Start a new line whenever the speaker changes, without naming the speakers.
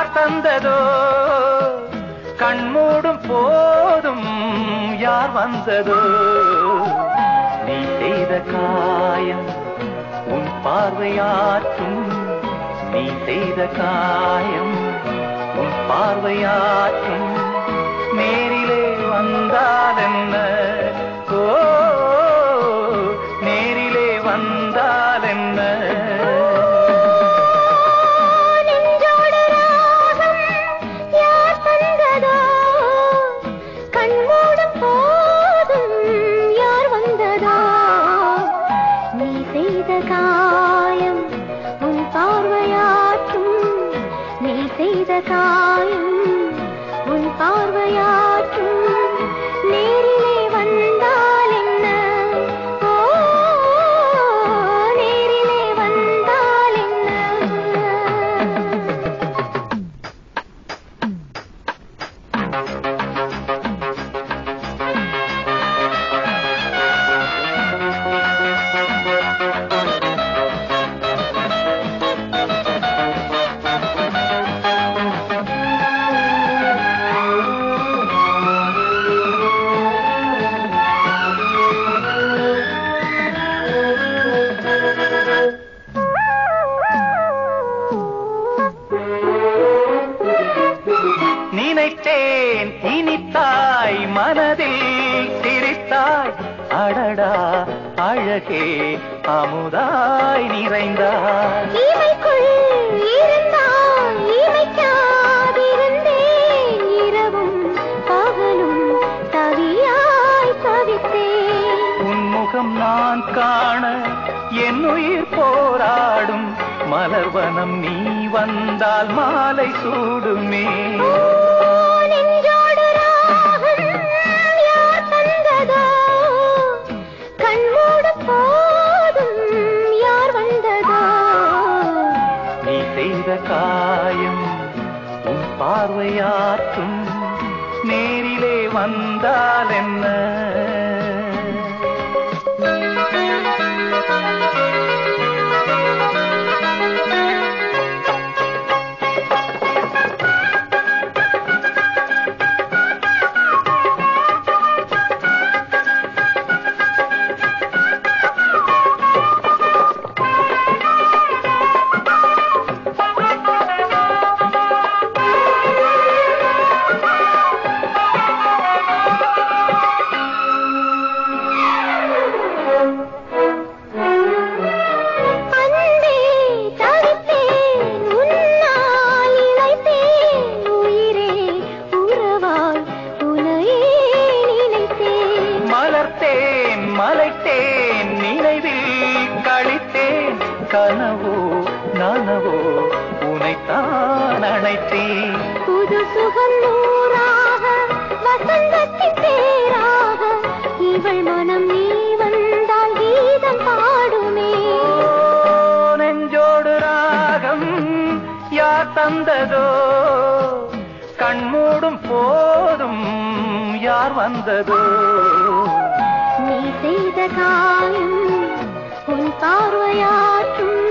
யார் தந்ததோ கண்மூடும் போதும் யார் வந்ததோ நீ செய்த காயம் உன் பார்வையாற்றும் நீ செய்த காயம் உன் பார்வையாற்றும் நேரிலே வந்தால் என்ன ஓ நேரிலே வந்தால் என்ன
நெஞ்சோடு ராகம் யார் தந்ததோ கண்மூடும் போதும் யார் வந்ததோ நீ செய்த காயம் உன் பார்வையாற்றும் நீ செய்த காயம் உன் பார்வையாற்றும் நேரிலே வந்தால் என்ன ஓ நேரிலே வந்தால் என்ன
நினைத்தேன் இனித்தாய் மனதில் சிரித்தாய் அடடா அழகே அமுதாய் நிறைந்தாய்
இமைக்குள் இருந்தாய் இமைக்காதிருந்தேன் இரவும் பகலும் தவியாய் தவித்தேன்
உன்முகம் நான் காண என் உயிர் போராடும் மலர்வனம் நீ வந்தால் மாலை சூடுமே
ஓ, நெஞ்சோடு ராகம் யார் தந்ததோ கண்மூடும் போதும் யார் வந்ததோ
நீ செய்த காயம் உன் பார்வையாற்றும் நேரிலே வந்தால் என்ன
அன்பே தவித்தேன் உன்னால் இழைத்தேன் உயிரே உறவாய் உனையே நினைத்தேன்
மலர்த்தேன் மலைத்தேன் நினைவில் கழித்தேன் கனவோ நனவோ உனைத்தான் அணைத்தேன்
புது சுகம் நூறாக வசந்தத்தின் பேராக இவள் மனம் நீ வந்தால் கீதம் பாடுமே
ஓ, நெஞ்சோடு ராகம் யார் தந்ததோ கண்மூடும் போதும் யார் வந்ததோ
நீ செய்த காயம் உன் பார்வையாற்றும்